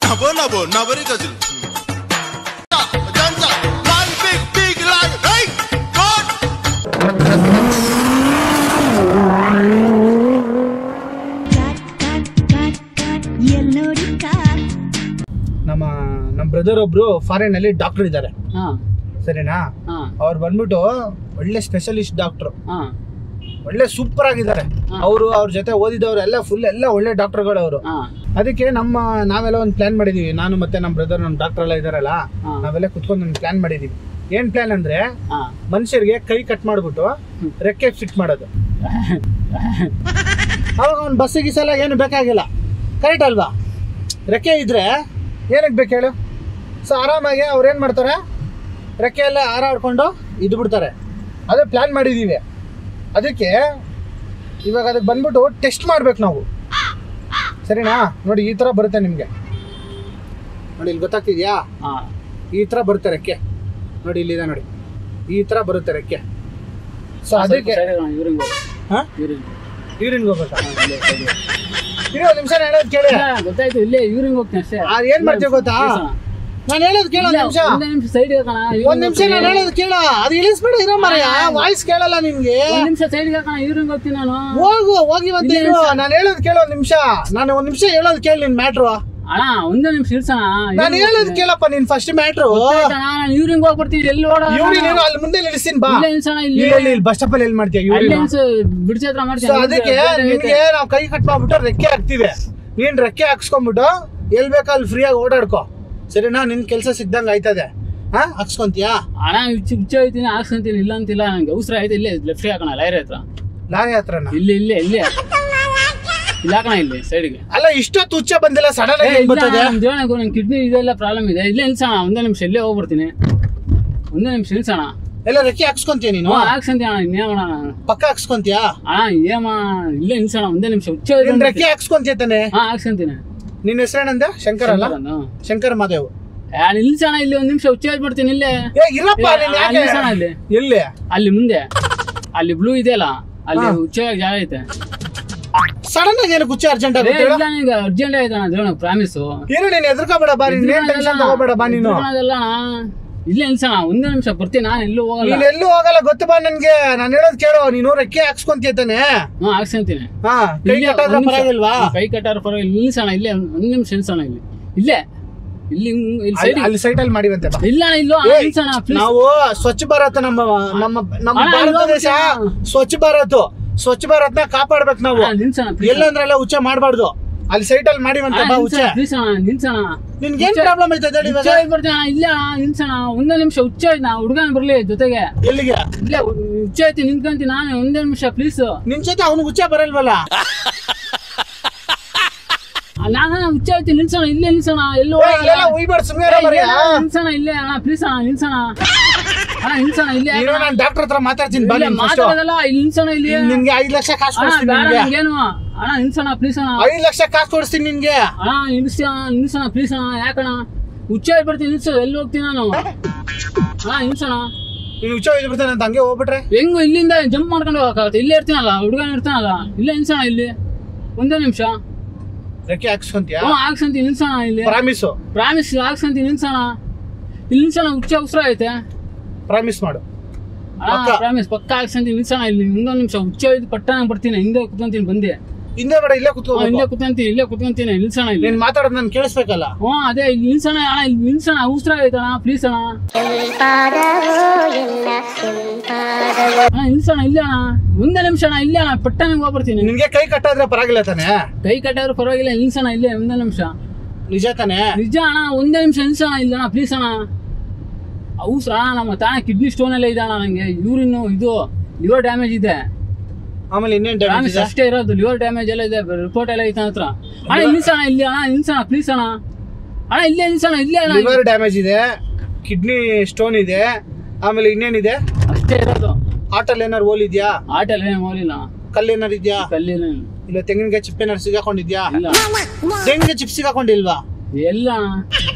Nabo, nabo, nabari gazil. Danza, one big, big lion. Hey, God! ಕಾಟ್ ಕಾಟ್ ಕಾಟ್ ಕಾಟ್ ಎಲ್ ನೋಡಿ ಕಾಟ್ ನಮ್ಮ ನಮ್ಮ ಬ್ರದರ್ ಒಬ್ರು ಫಾರಿನ್ ಅಲ್ಲಿ ಡಾಕ್ಟರ್ ಇದ್ದಾರೆ ಹಾ ಸರಿನಾ ಹಾ ಅವ್ರು ಬಂದ್ಬಿಟ್ಟು ಒಳ್ಳೆ ಸ್ಪೆಷಲಿಸ್ಟ್ ಡಾಕ್ಟರ್ ಹಾ ಒಳ್ಳೆ ಸೂಪರ್ ಆಗಿದ್ದಾರೆ ಹಾ. ಅವರು ಅವ್ರ ಜೊತೆ ಓದಿದವ್ರು ಎಲ್ಲ ಫುಲ್ ಎಲ್ಲ ಒಳ್ಳೆ ಡಾಕ್ಟರ್ಗಳು ಅವರು ಹಾ ಅದಕ್ಕೆ ನಮ್ಮ ನಾವೆಲ್ಲ ಒಂದು ಪ್ಲಾನ್ ಮಾಡಿದೀವಿ ನಾನು ಮತ್ತೆ ನಮ್ಮ ಬ್ರದರ್ ನಮ್ಮ ಡಾಕ್ಟರ್ ಎಲ್ಲ ಇದಾರಲ್ಲ ಹಾ. ನಾವೆಲ್ಲ ಕುತ್ಕೊಂಡು ಒಂದು ಪ್ಲಾನ್ ಮಾಡಿದೀವಿ ಏನ್ ಪ್ಲಾನ್ ಅಂದ್ರೆ ಹಾ ಮನುಷ್ಯರಿಗೆ ಕೈ ಕಟ್ ಮಾಡ್ಬಿಟ್ಟು ರೆಕ್ಕೆ ಫಿಟ್ ಮಾಡೋದು ಅವಾಗ ಅವ್ನು ಬಸ್ಸಿಗೆ ಸಲ ಏನು ಬೇಕಾಗಿಲ್ಲ ಕರೆಕ್ಟ್ ಅಲ್ವಾ ರೆಕ್ಕೆ ಇದ್ರೆ ಏನಕ್ಕೆ ಬೇಕು ಹೇಳು ಸೊ ಆರಾಮಾಗಿ ಅವ್ರು ಏನು ಮಾಡ್ತಾರೆ ರೆಕ್ಕೆ ಎಲ್ಲ ಹಾರಾಡ್ಕೊಂಡು ಇದ್ದು ಬಿಡ್ತಾರೆ ಅದೇ ಪ್ಲ್ಯಾನ್ ಮಾಡಿದ್ದೀವಿ ಅದಕ್ಕೆ ಇವಾಗ ಅದಕ್ಕೆ ಬಂದ್ಬಿಟ್ಟು ಟೆಸ್ಟ್ ಮಾಡ್ಬೇಕು ನಾವು ಸರಿನಾ ನೋಡಿ ಈ ಥರ ಬರುತ್ತೆ ನಿಮಗೆ ನೋಡಿ ಇಲ್ಲಿ ಗೊತ್ತಾಗ್ತಿದ್ಯಾ ಹಾ ಈ ಥರ ಬರುತ್ತೆ ರೆಕ್ಕೆ ನೋಡಿ ಇಲ್ಲಿದೆ ನೋಡಿ ಈ ಥರ ಬರುತ್ತೆ ರೆಕ್ಕೆ ಸೊ ಅದಕ್ಕೆ ಇವ್ರಿಂಗ್ ಹಾಂ ಇವ್ರಿಂಗ್ ಯೂರಿನ್ಗೆ ಹೋಗ್ಬೇಕಾ ಇರೋ ಒಂದು ನಿಮಿಷ ಹೇಳೋದು ಕೇಳಿ ಗೊತ್ತಾಯ್ತು ಇಲ್ಲೇ ಇವ್ರಿಂಗ್ ಹೋಗ್ತೀನಿ ಅಷ್ಟೇ ಅದು ಏನ್ ಮಾಡ್ತೀವಿ ಗೊತ್ತಾ ನಾನು ಹೇಳೋದು ಕೇಳೋ ಇಲ್ಲ, ನಿಮಿಷ ಒಂದೇ ನಿಮಿಷ ಸೈಡ್ ಹಾಕೋಣ ಒಂದ್ ನಿಮಿಷ ನಾನು ಹೇಳೋದು ಕೇಳ ಅದು ಇಳಿಸ್ಬೇಡ ಇರೋ ಮರೆಯ ವಾಯ್ಸ್ ಕೇಳಲ್ಲ ನಿಮ್ಗೆ ಒಂದ್ ನಿಮಿಷ ಸೈಡ್ ಹಾಕೋಣ ಇವ್ರಿಂಗ್ ಹೋಗ್ತೀನಿ ನಾನು ಹೋಗು ಹೋಗಿ ಮತ್ತೆ ಇಲ್ಲ, ಇರು ನಿಮಿಷ. ನಾನು ಹೇಳೋದು ಕೇಳೋ ಒಂದ್ ನಿಮಿಷ ನಾನು ಒಂದ್ ನಿಮಿಷ ಹೇಳೋದು ಕೇಳಿ ನಿನ್ ಮ್ಯಾಟ್ರು ಅಣ್ಣ ಒಂದೇ ನಿಮಿಷ ಇರ್ಸೋಣ ನಾನು ಹೇಳೋದು ಕೇಳಪ್ಪ ನಿನ್ ಫಸ್ಟ್ ಮ್ಯಾಟ್ರು ನಾನು ಇವ್ರಿಂಗ್ ಹೋಗ್ಬಿಡ್ತೀನಿ ಎಲ್ಲಿ ಓಡ ಇವ್ರಿ ನೀನು ಅಲ್ಲಿ ಮುಂದೆ ನಿಲ್ಲಿಸ್ತೀನಿ ಬಾ ಇಲ್ಲೇ ನಿಲ್ಸೋಣ ಇಲ್ಲಿ ಇಲ್ಲ ಇಲ್ಲಿ ಬಸ್ ಸ್ಟಾಪ್ ಅಲ್ಲಿ ಎಲ್ಲಿ ಮಾಡ್ತೀಯ ಅಲ್ಲೇ ಇವ್ರಿ ನಿಲ್ಸು ಬಿಡ್ಸಿ ಹತ್ರ ಸೊ ಮಾಡ್ತೀನಿ ಅದಕ್ಕೆ ನಿನ್ಗೆ ನಾವು ಕೈ ಕಟ್ ಮಾಡ್ಬಿಟ್ಟು ರೆಕ್ಕೆ ಹಾಕ್ತಿವಿ ನೀನ್ ರೆಕ್ಕೆ ಹಾಕ್ಸ್ಕೊಂಡ್ಬಿಟ್ಟು ಎಲ್ ಬೇಕೋ ಅಲ್ಲಿ ಫ್ರೀಯಾಗಿ ಓಡಾಡ್ಕೋ ಸರಿನಾ ನಿನ್ ಕೆಲಸ ಸಿಗ್ದಂಗೆ ಆಯ್ತದೆ ಹಾ ಹಾಕ್ಸ್ಕೊಂತೀಯಾ ಅಣ್ಣ ಹುಚ್ಚ ಹುಚ್ಚ ಹೋಯ್ತೀನಿ ಹಾಕ್ಸ್ಕೊಂತೀನಿ ಇಲ್ಲ ಅಂತಿಲ್ಲ ನಂಗೆ ಅವಸರ ಆಯ್ತು ಇಲ್ಲೇ ಲೆಫ್ಟ್ ಹಾಕೋಣ ಲೈರ್ ಹತ್ರ ಲಾರಿ ಹತ್ರನ ಇಲ್ಲಿ ಇಲ್ಲಿ ಇಲ್ಲಿ ಇಲ್ಲ ಹಾಕೋಣ ಇಲ್ಲಿ ಸೈಡ್ಗೆ ಅಲ್ಲ ಇಷ್ಟೊತ್ತು ಹುಚ್ಚ ಬಂದಿಲ್ಲ ಸಡನ್ ಆಗಿ ಹೆಂಗ್ ಬರ್ತದೆ ನಂಗೆ ಕಿಡ್ನಿ ಇದೆಲ್ಲ ಪ್ರಾಬ್ಲಮ್ ಇದೆ ಇಲ್ಲೇ ನಿಲ್ಸೋಣ ಒಂದೇ ನಿಮಿಷ ಇಲ್ಲೇ ಹೋಗ್ಬಿಡ್ತೀನಿ ಒಂದೇ ನಿಮಿಷ ನಿಲ್ಸೋಣ ಎಲ್ಲ ರೆಕ್ಕೆ ಹಾಕ್ಸ್ಕೊಂತೀಯ ನೀನು ಹಾಕ್ಸಂತಿ ಅಣ್ಣ ಇನ್ನೇನ್ ಮಾಡೋಣ ಪಕ್ಕ ಹಾಕ್ಸ್ಕೊಂತೀಯಾ ಅಣ್ಣ ಏಮ ಇಲ್ಲೇ ನಿಲ್ಸೋಣ ಒಂದೇ ನಿಮಿಷ ಹುಚ್ಚ ನಿನ್ ರೆಕ್ಕೆ ಹಾಕ್ಸ್ಕೊಂತೀಯ ತಾನೆ ಹಾ ಹಾಕ್ಸಂತೀನಿ ನಿನ್ ಹೆಸರೇನಂದ ಶಂಕರ್ ಅಲ್ಲ ಶಂಕರ್ ಮಾದೇವ್ ನಿಲ್ಸೋಣ ಇಲ್ಲಿ ಒಂದ್ ನಿಮಿಷ ಹುಚ್ಚ ಬಿಡ್ತೀನಿ ಇಲ್ಲೇ ಏ ಇರಪ್ಪ ನೀನ್ ಆ, ಯಾಕೆ ನಿಲ್ಸೋಣ ಅಲ್ಲಿ ಎಲ್ಲಿ ಅಲ್ಲಿ ಮುಂದೆ ಅಲ್ಲಿ ಬ್ಲೂ ಇದೆಯಲ್ಲ ಅಲ್ಲಿ ಹಾ. ಹುಚ್ಚವಾಗಿ ಜಾಗ ಐತೆ ಸಡನ್ ಆಗಿ ಏನಕ್ಕೆ ಹುಚ್ಚ ಅರ್ಜೆಂಟ್ ಏ, ಆಗುತ್ತೆ ಇಲ್ಲ ಈಗ ಅರ್ಜೆಂಟ್ ಆಯ್ತು ಅಣ್ಣ ದೇವಣ ಪ್ರಾಮಿಸು ಏನು ನೀನ್ ಎದ್ರಕೋಬೇಡ ಬಾ ನೀನ್ ಏನ್ ಟೆನ್ಷನ್ ತಗೋಬೇಡ ಬಾ ನೀನು ಇಲ್ಲೇ ನಿಲ್ಸೋಣ ಒಂದೇ ನಿಮಿಷ ಬರ್ತೀನಿ ನಾನು ಎಲ್ಲೂ ಹೋಗಲ್ಲ ನೀನ್ ಎಲ್ಲೂ ಹೋಗಲ್ಲ ಗೊತ್ತು ಬಾ ನನ್ಗೆ ನಾನು ಹೇಳೋದ್ ಕೇಳು ನೀನು ರೆಕ್ಕೆ ಹಾಕ್ಸ್ಕೊಂತೀಯ ತಾನೆ ಹಾ ಹಾಕ್ಸಂತೀನಿ ಹಾ ಕೈ ಇಲ್ಲೇ ಕಟ್ಟಾದ್ರೆ ಒಂದ್ ನಿಮಿಷ. ಪರವಾಗಿಲ್ವಾ ಕೈ ಕಟ್ಟಾರ ಪರವಾಗಿಲ್ಲ ನಿಲ್ಸೋಣ ಇಲ್ಲೇ ಒಂದ್ ನಿಮಿಷ ನಿಲ್ಸೋಣ ಇಲ್ಲಿ ಇಲ್ಲೇ ಇಲ್ಲಿ ಹಿಂಗ್- ಇಲ್ಲಿ ಅಲ್ಲಿ- ಸೈಡ್ ಅಲ್ಲಿ ಸೈಟ್ ಅಲ್ಲಿ ಮಾಡಿವಂತೆ ಬಾ ಇಲ್ಲ ಅಣ್ಣ, ಇಲ್ಲೋ ಏ, ನಿಲ್ಸೋಣ please. ನಾವು ಸ್ವಚ್ಛ ಭಾರತ್ ನಮ್ಮ ನಮ್ಮ ನಮ್ಮ ಅಣ್ಣ, ಭಾರತ ಇಲ್ಲೋ ದೇಶ ಬಿಡ್ತೀಯ? ಸ್ವಚ್ಛ ಭಾರತ್ ಸ್ವಚ್ಛ ಭಾರತ್ನ ಕಾಪಾಡ್ಬೇಕು ನಾವು ಅಣ್ಣ, ನಿಲ್ಸೋಣ please. ಎಲ್ಲಂದ್ರೆಲ್ಲ ಹುಚ್ಚ ಮಾಡಬಾರ್ದು ಅಲ್ಲಿ ಸೈಟ್ ಅಲ್ಲಿ ಮಾಡಿವಂತೆ ಅಣ್ಣ, ಬಾ ಹುಚ್ಚ ನಿಲ್ಸೋಣ, please ಅಣ್ಣ, ನಿಲ್ಸೋಣ ನಿನ್ಗೆ ಏನ್ ಹುಚ್ಚ- ಪ್ರಾಬ್ಲಮ್ ಐತೆ ಹೇಳಿ ಹುಚ್ಚ ಇವಾಗ ಆಗಿ ಬರ್ತೀನಿ ಅಣ್ಣ, ಇಲ್ಲ ಅಣ್ಣ, ನಿಲ್ಸೋಣ ಒಂದೇ ನಿಮಿಷ ಹುಚ್ಚ ಆಯ್ತು ನಾ ಹುಡುಗನ ಬರ್ಲಿ ಜೊತೆಗೆ ಎಲ್ಲಿಗೆ ಇಲ್ಲೇ ಹುಚ್ಚ ಆಯ್ತು ನಿಂತ್ಕೊಂತೀನಿ ನಾನು ಒಂದೇ ನಿಮಿಷ ಪ್ಲೀಸ್ ನಿನ್ ಜೊತೆ ಅವನು ಹುಚ್ಚ ಬರಲ್ವಲ್ಲ ನಾನು ಹುಚ್ಚ ಆಯ್ತು ನಿಲ್ಸೋಣ ಇಲ್ಲೇ ನಿಲ್ಸೋಣ ಎಲ್ಲೂ ಏ, ಹೋಗಲ್ಲ. ಇಲ್ಲೆಲ್ಲ ಉಯ್ಬೇಡ ಸುಮ್ಮನೆ ಏ, ಬರೀ ಇಲ್ಲ, ನಿಲ್ಸೋಣ ಇಲ್ಲೇ ಅಣ್ಣ ಪ್ಲೀಸ್ ಅಣ್ಣ ನಿಲ್ಸೋಣ ಅಣ್ಣ ನಿಲ್ಸೋಣ ಇಲ್ಲೇ ನೀನು ನಾನು ಡಾಕ್ಟರ್ ಹತ್ರ ಮಾತಾಡ್ತೀನಿ ಬಾ ಇಲ್ಲೇ ನೀನು ಫಸ್ಟ್ ಮಾತಾಡೋದಲ್ಲ ಇಲ್ಲಿ ನಿಲ್ಸೋಣ ಇಲ್ಲಿ ನಿನ್ಗೆ ಐದ್ ಲಕ್ಷ ಕಾಸು ಅಣ್ಣ ಕೊಡಿಸ್ತೀನಿ ಬೇಡ ನಿನ್ಗೆ ನಂಗೇನು ಅಣ್ಣ ನಿಲ್ಸೋಣ ಪ್ಲೀಸ್ ಅಣ್ಣ ಐದ್ ಲಕ್ಷ ಕಾಸು ಕೊಡಿಸ್ತೀನಿ ನಿನ್ಗೆ ಅಣ್ಣ ನಿಲ್ಸೋಣ ನಿಲ್ಸೋಣ ಪ್ಲೀಸ್ ಅಣ್ಣ ಯಾಕಣ್ಣ ಹುಚ್ಚ ಆಗಿ ಬರ್ತೀನಿ ನಿಲ್ಸು ಎಲ್ಲಿ ಹೋಗ್ತೀನಿ ನಾನು ಅಣ್ಣ ನಿಲ್ಸೋಣ ನೀನು ಹುಚ್ಚ ಒಯ್ದು ಬಿಡ್ತಾನೆ ಅಂತ ಹಂಗೆ ಹೋಗ್ಬಿಟ್ರೆ ಹೆಂಗು ಇಲ್ಲಿಂದ ಜಂಪ್ ಮಾಡ್ಕೊಂಡು ಹೋಗಕ್ಕಾಗತ್ತೆ ಇಲ್ಲೇ ಇರ್ತೀನಲ್ಲ ಹುಡುಗನ ಇರ್ತಾನಲ್ಲ ಇಲ್ಲೇ ನಿಲ್ಸೋಣ ಇಲ್ಲಿ ಒಂದೇ ನಿಮಿಷ ರೆಕ್ಕೆ ಹಾಕ್ಸ್ಕೊಂತೀಯ ಹ್ಞೂ ಹಾಕ್ಸಂತಿ ನಿಲ್ಸೋಣ ಇಲ್ಲಿ ಪ್ರಾಮಿಸು ಪ್ರಾಮಿಸ್ ಹಾಕ್ಸಂತಿ ನಿಲ್ಸೋಣ ಇಲ್ಲಿ ನಿಲ್ಸೋಣ ಹುಚ್ಚ ಅವಸರ ಐತೆ ಪ್ರಾಮಿಸ್ ಮಾಡು ಅಣ್ಣ ಪಕ್ಕ. ಪ್ರಾಮಿಸ್ ಪಕ್ಕ ಹಾಕ್ಸಂತಿ ನಿಲ್ಸೋಣ ಇಲ್ಲಿ ಇನ್ನೊಂದು ನಿಮಿಷ ಹುಚ್ಚ ಇದ್ದು ಪಟ್ಟಣ ಬರ್ತೀನಿ ಹಿಂದೆ ಕುತ್ಕೊಂತೀನಿ ಬಂದೆ ಹಿಂದೆ ಬೇಡ ಇಲ್ಲೇ ಹ್ಞೂ, ಕುತ್ಕೋಬೇಕು ಇಲ್ಲೇ ಕುತ್ಕೊಂತೀನಿ ಇಲ್ಲೇ ಕುತ್ಕೊಂತೀನಿ ನಿಲ್ಸೋಣ ಇಲ್ಲಿ ನೀನ್ ಮಾತಾಡೋದು ನಾನು ಕೇಳಿಸ್ಬೇಕಲ್ಲ ಹ್ಞೂ ಅದೇ ಇಲ್ಲಿ ನಿಲ್ಸೋಣ ಅಣ್ಣ ಇಲ್ಲಿ ನಿಲ್ಸೋಣ ಅವಸರ ಐತಣ್ಣ ಪ್ಲೀಸ್ ಅಣ್ಣ ಅಣ್ಣ ನಿಲ್ಸೋಣ ಇಲ್ಲ ಅಣ್ಣ ಒಂದೇ ನಿಮಿಷ ಅಣ್ಣ ಇಲ್ಲೇ ಅಣ್ಣ ಪಟ್ಟಣ ಹೋಗ್ಬರ್ತೀನಿ ನಿನ್ಗೆ ಕೈ ಕಟ್ಟಾದ್ರೆ ಪರವಾಗಿಲ್ಲ ತಾನೆ ಕೈ ಕಟ್ಟಾದ್ರೂ ಪರವಾಗಿಲ್ಲ ನಿಲ್ಸೋಣ ಇಲ್ಲೇ ಒಂದೇ ನಿಮಿಷ ನಿಜ ತಾನೆ ನಿಜ ಅಣ್ಣ ಒಂದೇ ನಿಮಿಷ ನಿಲ್ಸೋಣ ಇಲ್ಲ ಅಣ್ಣ ಪ್ಲೀಸ್ ಅಣ್ಣ ಅವಸರ ಅಣ್ಣ ನಮ್ಮ ತಾಣ ಕಿಡ್ನಿ ಸ್ಟೋನ್ ಎಲ್ಲ ಇದೆ ಅಣ್ಣ ನನಗೆ ಯೂರಿನ್ ಇದು ಲಿವರ್ ಡ್ಯಾಮೇಜ್ ಇದೆ ಆಮೇಲೆ ಇನ್ನೇನ್ ಡ್ಯಾಮೇಜ್ ಪ್ರಾಮಿಸ್ ಇದೆ ಅಷ್ಟೇ ಇರೋದು ಲಿವರ್ ಡ್ಯಾಮೇಜ್ ಎಲ್ಲ ಇದೆ ರಿಪೋರ್ಟ್ ಎಲ್ಲ ಐತೆ ಹತ್ರ ಅಣ್ಣ ಇಲ್ಲಿ ನಿಲ್ಸೋಣ ಇಲ್ಲಿ ಅಣ್ಣ ನಿಲ್ಸೋಣ ಪ್ಲೀಸ್ ಅಣ್ಣ ಅಣ್ಣ ಇಲ್ಲೇ ನಿಲ್ಸೋಣ ಇಲ್ಲೇ ಅಣ್ಣ ಲಿವರ್ ಡ್ಯಾಮೇಜ್ ಇದೆ ಕಿಡ್ನಿ ಸ್ಟೋನ್ ಇದೆ ಆಮೇಲೆ ಇನ್ನೇನಿದೆ ಅಷ್ಟೇ ಇರೋದು ಆಟಲ್ ಏನಾರು ಹೋಲ್ ಇದೆಯಾ ಆಟಲ್ಲಿ ಏನು ಹೋಲಿಲ್ಲ ಕಲ್ಲು ಏನಾರು ಇದೆಯಾ ಕಲ್ಲಿನ ಇಲ್ಲ ತೆಂಗಿನಕಾಯಿ ಚಿಪ್ ಏನಾರು ಸಿಗಾಕೊಂಡಿದ್ಯಾ ಇಲ್ಲ ತೆಂಗಿನಕಾಯಿ ಚಿಪ್ ಸಿಗಾಕೊಂಡಿಲ್ವಾ ಎಲ್ಲ ಅಣ್ಣ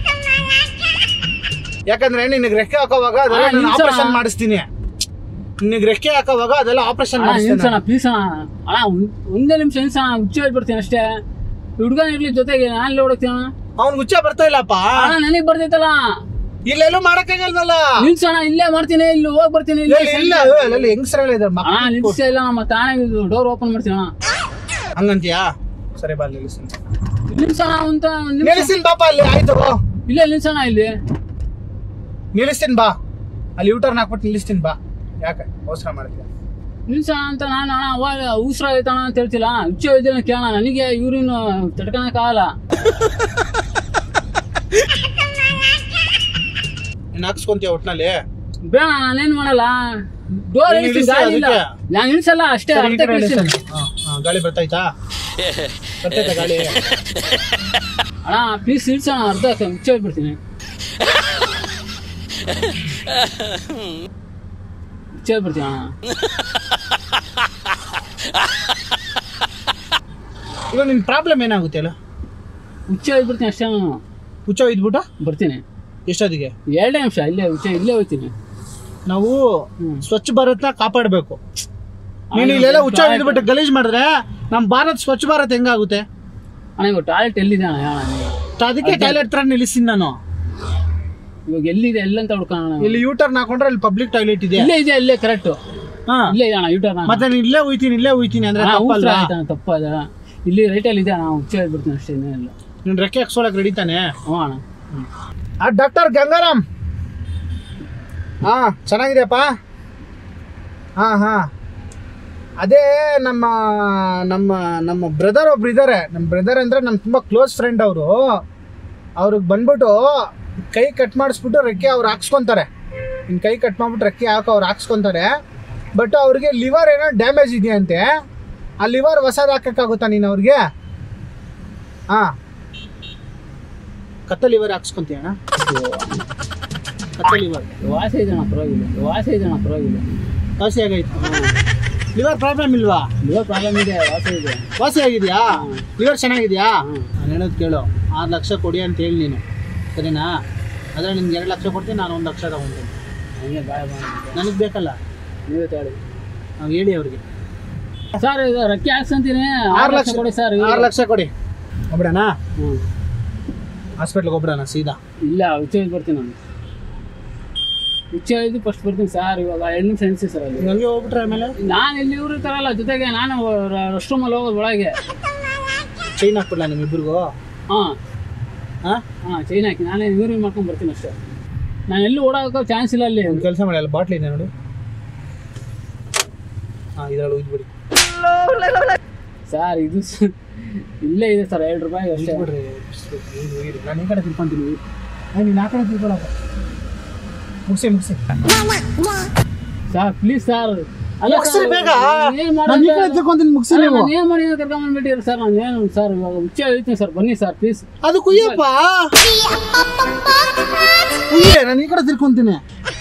ಯಾಕಂದ್ರೆ ನಿನಗೆ ರೆಕ್ಕೆ ಹಾಕೋವಾಗ ಅದೆಲ್ಲ ಅಣ್ಣ, ನಾನು ನಿಲ್ಸೋಣ. ಆಪರೇಷನ್ ಮಾಡಿಸ್ತೀನಿ ನಿನಗೆ ರೆಕ್ಕೆ ಹಾಕೋವಾಗ ಅದೆಲ್ಲ ಆಪರೇಷನ್ ಅಣ್ಣ ಮಾಡಿಸ್ತೀನಿ ನಿಲ್ಸೋಣ ಪ್ಲೀಸ್ ಅಣ್ಣ ಅಣ್ಣ ಒಂದ್- ಒಂದೇ ನಿಮಿಷ ನಿಲ್ಸೋಣ ಹುಚ್ಚ ಬಿಡ್ತೀನಿ ಅಷ್ಟೇ ಹುಡುಗನ ಇರ್ಲಿ ಜೊತೆಗೆ ನಾನು ಓಡಕ್ತೀನಿ ಅಣ್ಣ ಅವ್ನ್ ಹುಚ್ಚ ಬರ್ತಾ ಇಲ್ಲಪ್ಪ ಅಣ್ಣ ನನಗ್ ಬರ್ತೈತಲ್ಲ ಇಲ್ಲೆಲ್ಲೂ ಮಾಡಕ್ಕಾಗಲ್ವಲ್ಲ ನಿಲ್ಸೋಣ ಇಲ್ಲೇ ಮಾಡ್ತೀನಿ ಇಲ್ಲಿ ಹೋಗಿ ಬರ್ತೀನಿ ಇಲ್ಲಿ ಇಲ್ಲ ಇಲ್ಲ ಅಲ್ಲಿ ಹೆಂಗಸರಲ್ಲ ಇದಾರೆ ಅಣ್ಣ ನಿಲ್ಸ ಇಲ್ಲ ನಮ್ಮ ತಾನೇ ಡೋರ್ ಓಪನ್ ಮಾಡ್ತೀನಿ ಅಣ್ಣ ಹಂಗಂತೀಯಾ ಸರಿ ಬಾ ನಿಲ್ಲಿಸ್ತೀನಿ ನಿಲ್ಸೋಣ ಅಂತ ಒಂದ್ ನಿಮಿಷ. ನಿಲ್ಲಿಸ್ತೀನಿ ಬಾಪ ಅಲ್ಲಿ ಆಯ್ತು ಇಲ್ಲೇ ನಿಲ್ಸೋಣ ಇಲ್ಲಿ ನಿಲ್ಲಿಸ್ತೀನಿ ಬಾ ಅಲ್ಲಿ ಯೂಟರ್ನ್ ಹಾಕ್ಬಿಟ್ಟು ನಿಲ್ಲಿಸ್ತೀನಿ ಬಾ ಯಾಕೆ ಅವಸರ ಮಾಡ್ತೀಯ ನಿಲ್ಸೋಣ ಅಂತ ನಾನು ಅಣ್ಣ ಅವಾಗ ಉಸಿರ ಆಯ್ತಣ ಅಂತ ಹೇಳ್ತಿಲ್ಲ ಹುಚ್ಚ ಇದ್ದೇನೆ ಕೇಳೋಣ ನನಗೆ ಇವ್ರಿನ ತಡ್ಕೊಳಕ್ಕಾಗಲ್ಲ ನೀನು ಹಾಕ್ಸ್ಕೊಂತೀಯ ಒಟ್ನಲ್ಲಿ ಬೇಡ ನಾನೇನ್ ಮಾಡಲ್ಲ ಡೋರ್ ನೀನ್ ಇಳಿಸ್ತೀನಿ ಇಳಿಸು ಗಾಳಿ ಇಲ್ಲ ಅದಕ್ಕೆ. ನಾನು ಇಳಿಸಲ್ಲ ಅಷ್ಟೇ ಸರಿ, ಈ ಅರ್ಧ ಕಡೆ ಇಳಿಸ್ತೀನಿ ಇಳಿಸ್ತೀನಿ. ಹಾ, ಹಾ, ಗಾಳಿ ಬರ್ತಾಯ್ತಾ ಬರ್ತೈತಾ ಗಾಳಿ ಅಣ್ಣ ಪ್ಲೀಸ್ ಇಳಿಸೋಣ ಅರ್ಧ ಹುಚ್ಚ ಹೋಗ್ಬಿಡ್ತೀನಿ ಹುಚ್ಚ ಹೋಗ್ಬಿಡ್ತೀನಿ ಅಣ್ಣ ಇವಾಗ ನಿನ್ ಪ್ರಾಬ್ಲಮ್ ಏನಾಗುತ್ತೆ ಅಲ್ಲ ಹುಚ್ಚ ಹೋಗ್ಬಿಡ್ತೀನಿ ಅಷ್ಟೇ ನಾನು ಹುಚ್ಚ ಇದ್ಬಿಟ್ಟು ಬರ್ತೀನಿ ಎಷ್ಟೊತ್ತಿಗೆ ಎರಡೇ ನಿಮಿಷ ಇಲ್ಲೇ ಹುಚ್ಚ ಇಲ್ಲೇ ಹೋಗ್ತೀನಿ ನಾವು ಹ್ಮ್. ಸ್ವಚ್ಛ ಭಾರತ್ನ ಕಾಪಾಡಬೇಕು ನೀನು ಇಲ್ಲೆಲ್ಲ ಹುಚ್ಚ ಇದ್ಬಿಟ್ಟು ಗಲೀಜ್ ಮಾಡಿದ್ರೆ ನಮ್ಮ ಭಾರತ್ ಸ್ವಚ್ಛ ಭಾರತ್ ಹೆಂಗಾಗುತ್ತೆ ಅಣ್ಣ ಇವಾಗ ಟಾಯ್ಲೆಟ್ ಎಲ್ಲಿದೆ ಅಣ್ಣ ಹೇಳಣ್ಣ ನೀವು. ಅದಕ್ಕೆ ಟಾಯ್ಲೆಟ್ ಹತ್ರ ನಿಲ್ಲಿಸ್ತೀನಿ ನಾನು ಇವಾಗ ಎಲ್ಲಿದೆ ಎಲ್ಲಂತ ಹುಡ್ಕೋಣ ಇಲ್ಲಿ ಯೂಟರ್ನ್ ಹಾಕೊಂಡ್ರೆ ಅಲ್ಲಿ ಪಬ್ಲಿಕ್ ಟಾಯ್ಲೆಟ್ ಇದೆ ಇಲ್ಲೇ ಇದೆ ಇಲ್ಲೇ ಕರೆಕ್ಟ್ ಹಾ ಇಲ್ಲೇ ಇದೆ ಅಣ್ಣ ಯೂಟರ್ನ್ ಮತ್ತೆ ನಾನು ಇಲ್ಲೇ ಹೋಯ್ತೀನಿ ಇಲ್ಲೇ ಹೋಯ್ತೀನಿ ಅಂದ್ರೆ ತಪ್ಪಲ್ವಾ ತಪ್ಪದ ಇಲ್ಲಿ ರೈಟಲ್ಲಿ ಇದೆ ಅಣ್ಣ ಹುಚ್ಚ ಹೇಳ್ಬಿಡ್ತೀನಿ ಅಷ್ಟೇ ಇನ್ನೇನಿಲ್ಲ ನೀನ್ ರೆಕ್ಕೆ ಹಾಕ್ಸೋಳಕ್ ರೆಡಿ ತಾನೆ ಹ್ಞೂ ಅಣ್ಣ ಆ ಡಾಕ್ಟರ್ ಗಂಗಾರಾಮ್ ಹಾ ಚೆನ್ನಾಗಿದೆಯಪ್ಪ ಹಾ ಹಾ ಅದೇ ನಮ್ಮ ನಮ್ಮ ನಮ್ಮ ಬ್ರದರ್ ಒಬ್ರು ಇದ್ದಾರೆ ನಮ್ಮ ಬ್ರದರ್ ಅಂದರೆ ನಮ್ಮ ತುಂಬ ಕ್ಲೋಸ್ ಫ್ರೆಂಡ್ ಅವರು ಅವ್ರಿಗೆ ಬಂದ್ಬಿಟ್ಟು ಕೈ ಕಟ್ ಮಾಡಿಸ್ಬಿಟ್ಟು ರೆಕ್ಕೆ ಅವ್ರು ಹಾಕ್ಸ್ಕೊತಾರೆ ಇನ್ನು ಕೈ ಕಟ್ ಮಾಡ್ಬಿಟ್ಟು ರೆಕ್ಕೆ ಹಾಕೋ ಅವ್ರು ಹಾಕ್ಸ್ಕೊತಾರೆ ಬಟ್ ಅವ್ರಿಗೆ ಲಿವರ್ ಏನೋ ಡ್ಯಾಮೇಜ್ ಇದೆಯಂತೆ ಆ ಲಿವರ್ ಹೊಸದು ಹಾಕಕ್ಕಾಗುತ್ತಾ ನೀನು ಅವ್ರಿಗೆ ಹಾಂ ಕತ್ತ ಲಿವರ್ ಹಾಕ್ಸ್ಕೊಂತೀಯ ಅಣ್ಣ ಕತ್ತ ಲಿವರ್ ವಾಸ ಇದೆ ಅಣ್ಣ ಪರವಾಗಿಲ್ಲ ವಾಸ ಇದೆ ಅಣ್ಣ ಪರವಾಗಿಲ್ಲ ವಾಸಿ ಆಗೈತೆ ಲಿವರ್ ಪ್ರಾಬ್ಲಮ್ ಇಲ್ವಾ ಲಿವರ್ ಪ್ರಾಬ್ಲಮ್ ಇದೆ ವಾಸ ಇದೆ ವಾಸಿ ಆಗಿದೆಯಾ ಲಿವರ್ ಚೆನ್ನಾಗಿದೆಯಾ ಹ್ಮ್. ನಾನು ಹೇಳೋದು ಕೇಳು ಆರು ಲಕ್ಷ ಕೊಡಿ ಅಂತ ಹೇಳಿ ನೀನು ಸರಿನಾ ಆದರೆ ನಿಮ್ಗೆ ಎರಡು ಲಕ್ಷ ಕೊಡ್ತೀನಿ ನಾನು ಒಂದು ಲಕ್ಷ ತಗೊಂತೀನಿ ಹಂಗೆ ಬಾಯ್ ಬಾಯ್ ನನಗೆ ಬೇಕಲ್ಲ ನೀವೇ ತಗೊಳ್ಳಿ ನಾವು ಹೇಳಿ ಅವ್ರಿಗೆ ಸರ್ ಇದು ರಕ್ಕೆ ಹಾಕ್ಸಂತೀನಿ ಆರು ಲಕ್ಷ ಕೊಡಿ ಸರ್ ಆರು ಲಕ್ಷ ಕೊಡಿ ಒಬ್ಬಡಣ ಹ್ಞೂ ಹಾಸ್ಪಿಟ್ಲ್ಗೆ ಒಬ್ಬಡಣ ಸೀದಾ ಇಲ್ಲ ಹುಚ್ಚ ಇದ್ದು ಬರ್ತೀನಿ ನಾನು ಹುಚ್ಚ ಇದ್ದು ಫಸ್ಟ್ ಬರ್ತೀನಿ ಸರ್ ಇವಾಗ ಎರಡು ನಿಮಿಷ ಎಣಿಸಿ ಸರ್ ಅಲ್ಲಿ ನೀವು ಹಂಗೆ ಹೋಗ್ಬಿಟ್ರೆ ಆಮೇಲೆ ನಾನು ಇಲ್ಲಿ ಇವ್ರು ಇರ್ತಾರಲ್ಲ ಜೊತೆಗೆ ನಾನು ರೆಸ್ಟ್ ರೂಮಲ್ಲಿ ಹೋಗೋದು ಒಳಗೆ ಚೈನ್ ಹಾಕ್ಬಿಡ್ಲಾ ನಿಮ್ಮಿಬ್ಬರಿಗೂ ಹಾಂ ಹಾಂ ಹಾಂ ಚೈನ್ ಹಾಕಿ ನಾನೇ ಇವ್ರಿಗೆ ಮಾಡ್ಕೊಂಡು ಬರ್ತೀನಿ ಅಷ್ಟೇ ನಾನು ಎಲ್ಲೂ ಓಡಾಡೋಕೆ ಚಾನ್ಸ್ ಇಲ್ಲ ಅಲ್ಲಿ ಒಂದು ಕೆಲಸ ಮಾಡಿ ಅಲ್ಲಿ ಬಾಟ್ಲಿ ಇದೆ ನೋಡಿ ಹಾಂ ಇದರಲ್ಲಿ ಉಯ್ದ್ಬಿಡಿ ಸರ್ ಇದು ಸ- ಇಲ್ಲೇ ಇದೆ ಸರ್ ಎರಡು ರೂಪಾಯಿ ಅಷ್ಟೇ ಬಿಡ್ರಿ ನಾನು ಈ ಕಡೆ ತಿಳ್ಕೊಂತೀನಿ ನೀನು ಆ ಕಡೆ ತಿಳ್ಕೊಳಪ್ಪ ಮುಗಿಸಿ ಮುಗಿಸಿ ಸರ್ ಪ್ಲೀಸ್ ಸರ್ ಅಲ್ಲ ಮುಗ್ಸ್ರಿ ಬೇಗ ಏನು ನಾನು ಈ ಕಡೆ ತಿಳ್ಕೊಂತೀನಿ ಮುಗಿಸಿ ನೀವು ಏನು ಮಾಡಿ ಕರ್ಕೊಂಡ್ಬಿಟ್ಟಿರಿ ಸರ್ ನಾನು ಏನು ಸರ್ ಇವಾಗ ಹುಚ್ಚ ಹೇಳ್ತೀನಿ ಸರ್ ಬನ್ನಿ ಸರ್ ಪ್ಲೀಸ್ ಅದು ಕುಯ್ಯಪ್ಪ ಕುಯ್ಯೆ ನಾನು ಈ ಕಡೆ ತಿಳ್ಕೊಂತೀನಿ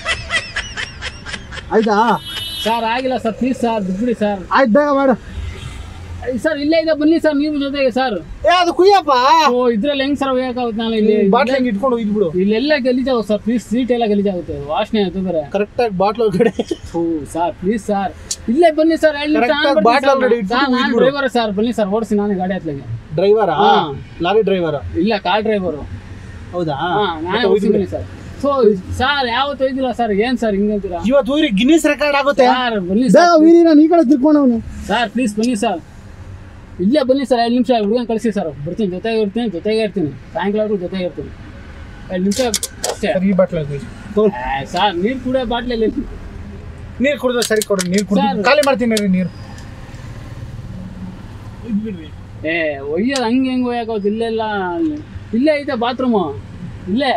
ಆಯ್ತಾ ಸರ್ ಆಗಿಲ್ಲ ಸರ್ ಪ್ಲೀಸ್ ಸರ್ ಬಿಟ್ಬಿಡಿ ಸರ್ ಆಯ್ತು ಬೇಗ ಮಾಡು ಸರ್ ಇಲ್ಲೇ ಇದೆ ಬನ್ನಿ ಸರ್ ನೀವು ಜೊತೆಗೆ ಸರ್ ಏ ಅದು ಕುಯ್ಯಪ್ಪ ಓ ಇದ್ರಲ್ಲಿ ಹೆಂಗ್ ಸರ್ ಹೋಗಕ್ಕಾಗುತ್ತೆ ನಾನು ಇಲ್ಲಿ ಬಾಟ್ಲಿ ಹಂಗೆ ಇಟ್ಕೊಂಡು ಒಯ್ದ್ಬಿಡು ಇಲ್ಲೆಲ್ಲ ಗಲೀಜಾಗುತ್ತೆ ಸರ್ ಪ್ಲೀಸ್ ಸೀಟ್ ಎಲ್ಲ ಗಲೀಜಾಗುತ್ತೆ ವಾಸನೆ ಆಯ್ತು ಬೇರೆ ಕರೆಕ್ಟಾಗಿ ಬಾಟ್ಲ್ ಒಳಗಡೆ ಓ ಸರ್ ಪ್ಲೀಸ್ ಸರ್ ಇಲ್ಲೇ ಬನ್ನಿ ಸರ್ ಎರಡು ನಿಮಿಷ Correct ಆಗಿ bottle ಒಳಗಡೆ ಇಟ್ಬಿಟ್ಟು ನಾನು ಇಟ್ಬಿಡು. ಡ್ರೈವರ್ ಸರ್ ಬನ್ನಿ ಸರ್ ಓಡಿಸಿ ನಾನು ಗಾಡಿ ಹತ್ಲಿಗೆ ಡ್ರೈವರಾ ಹಾ. ಲಾರಿ ಡ್ರೈವರ ಇಲ್ಲ ಕಾರ್ ಡ್ರೈವರು ಹೌದಾ ಹಾ ನಾನೇ ಮತ್ತೆ ಓಡಿಸಿ ಒಯ್ದ್ಬಿಡು. ಬನ್ನಿ ಸರ್ ಸೊ ಸರ್ ಯಾವತ್ತು ಒಯ್ದಿಲ್ಲ ಸರ್ ಏನ್ ಸರ್ ಹಿಂಗಂತೀರಾ ಇವತ್ತು ಊರಿಗೆ ಗಿನ್ನಿಸ್ ರೆಕಾರ್ಡ್ ಆಗುತ್ತೆ ಸರ್ ಬನ್ನಿ ಬೇಗ ಸರ್ ವೀರಿ ನಾನು ಈ ಕಡೆ ತಿಳ್ಕೊಂಡವನು ಸರ್ ಪ್ಲೀಸ್ ಬನ್ನಿ ಸರ್ ಇಲ್ಲೇ ಬನ್ನಿ ಸರ್ ಎರಡು ನಿಮಿಷ ಹುಡುಗನ್ ಕಳಿಸಿ ಸರ್ ಬರ್ತೀನಿ ಜೊತೆಗೆ ಇರ್ತೀನಿ ಜೊತೆಗೆ ಇರ್ತೀನಿ ಸಾಯಂಕಾಲವರೆಗೂ ಜೊತೆಗೆ ಇರ್ತೀನಿ ಎರಡು ನಿಮಿಷ ಅಷ್ಟೇ ಸರಿ ಈ ಬಾಟ್ಲ್ ಆ, ಸರ್ ನೀರು ಕುಡಿಯೋ ಬಾಟ್ಲಲ್ಲಿ ನೀರು ಕುಡಿದ್ರೆ ಸರಿ ಕೊಡ್ರಿ ನೀರು ಕುಡಿದು ಸರ್. ಖಾಲಿ ಮಾಡ್ತೀನಿ ರೀ ನೀರು ಏ ಒಯ್ಯೋದು ಹಂಗೆ ಹೆಂಗೆ ಒಯ್ಯಾಕೋದು ಇಲ್ಲೆಲ್ಲ ಇಲ್ಲೇ ಐತೆ ಬಾತ್ರೂಮು ಇಲ್ಲೇ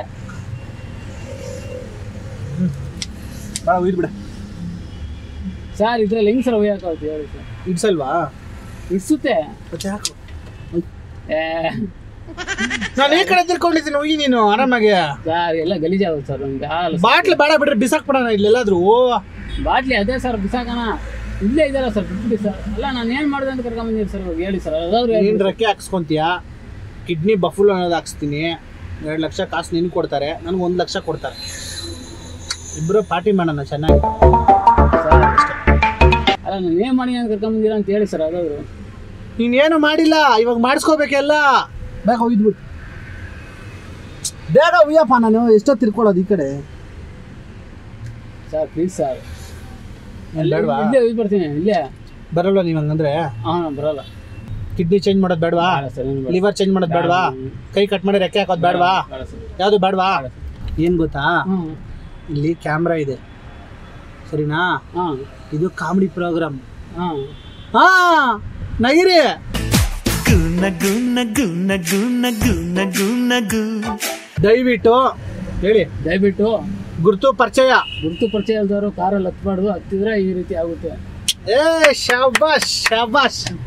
ಬಾ ಒಯ್ದು ಬಿಡ ಸರ್ ಇದ್ರಲ್ಲಿ ಹೆಂಗೆ ಸರ್ ಒಯ್ಯಾಕೋದು ಹೇಳಿ ಸರ್ ಇಡ್ಸಲ್ವಾ ಇಡ್ಸುತ್ತೆ ಮತ್ತೆ ಹಾಕು ಏ ನಾನು ಈ ಕಡೆ ತಿಳ್ಕೊಂಡಿದ್ದೀನಿ ಹೋಗಿ ನೀನು ಆರಾಮಾಗಿ ಸರ್ ಎಲ್ಲ ಗಲೀಜಾಗುತ್ತೆ ಸರ್ ನಮ್ಗೆ ಆಗಲ್ಲ ಬಾಟ್ಲ್ ಬೇಡ ಬಿಡ್ರಿ ಬಿಸಾಕ್ಬಿಡೋಣ ಇಲ್ಲೆಲ್ಲಾದ್ರೂ ಬಾಟ್ಲಿ ಅದೇ ಸರ್ ಬಿಸಾಕಣ ಇಲ್ಲೇ ಇದೆಯಲ್ಲ ಸರ್ ಬಿಟ್ಬಿಡಿ ಸರ್ ಅಲ್ಲ ನಾನು ಏನು ಮಾಡಿದೆ ಅಂತ ಕರ್ಕೊಂಬಂದಿರಿ ಸರ್ ಇವಾಗ ಹೇಳಿ ಸರ್ ಅದಾದ್ರು ಹೇಳಿ ನೀನು ರೆಕ್ಕೆ ಹಾಕ್ಸ್ಕೊಂತೀಯ ಕಿಡ್ನಿ ಬಫುಲ್ ಅನ್ನೋದು ಹಾಕ್ಸ್ತೀನಿ ಎರಡು ಲಕ್ಷ ಕಾಸು ನಿನ್ಗೆ ಕೊಡ್ತಾರೆ ನನಗೆ ಒಂದು ಲಕ್ಷ ಕೊಡ್ತಾರೆ ಇಬ್ಬರು ಪಾರ್ಟಿ ಮಾಡೋಣ ಚೆನ್ನಾಗಿ ಸರ್ ಅಲ್ಲ ನಾನು ಏನು ಮಾಡಿ ಅಂತ ಕರ್ಕೊಂಬಂದಿರ ಅಂತ ಹೇಳಿ ಸರ್ ಅದಾದ್ರು ನೀನೇನು ಮಾಡಿಲ್ಲ ಇವಾಗ ಮಾಡಿಸ್ಕೋಬೇಕೆಲ್ಲ ಬೇಗ ಒಯ್ದ್ಬಿಟ್ಟು ಬೇಗ ಉಯ್ಯಪ್ಪ ನಾನು ಎಷ್ಟೋ ತಿರ್ಕೊಳ್ಳೋದು ಈ ಕಡೆ ಸರ್ ಪ್ಲೀಸ್ ಸರ್ ಏನ್ ಬೇಡ್ವಾ? ಇಲ್ಲೇ ಹೋಗಿ ಬರ್ತೀನಿ ಇಲ್ಲೇ ಬರಲ್ವಾ ನೀವು ಹಂಗಂದ್ರೆ ಹಾಂ ಬರಲ್ಲ ಕಿಡ್ನಿ ಚೇಂಜ್ ಮಾಡೋದು ಬೇಡವಾ ಬೇಡ ಸರ್ ಏನು ಬೇಡ. ಲಿವರ್ ಚೇಂಜ್ ಮಾಡೋದು ಬೇಡವಾ ಕೈ ಕಟ್ ಮಾಡಿ ರೆಕ್ಕೆ ಹಾಕೋದು ಬೇಡವಾ ಬೇಡ ಸರ್ ಯಾವುದು ಬೇಡವಾ ಏನು ಗೊತ್ತಾ ಹಾಂ ಇಲ್ಲಿ ಕ್ಯಾಮ್ರಾ ಇದೆ ಸರಿನಾ ಹಾಂ ಇದು ಕಾಮಿಡಿ ಪ್ರೋಗ್ರಾಮ್ ಹಾಂ ಹಾ ನಗಿರಿ ದಯವಿಟ್ಟು ಹೇಳಿ ದಯವಿಟ್ಟು ಗುರುತು ಪರಿಚಯ ಗುರುತು ಪರಿಚಯ ಇಲ್ದವರು ಕಾರಲ್ಲಿ ಹತ್ಬಾರ್ದು ಹತ್ತಿದ್ರೆ ಈ ರೀತಿ ಆಗುತ್ತೆ ಏ ಶಾಬಾಷ್ ಶಾಬಾಷ್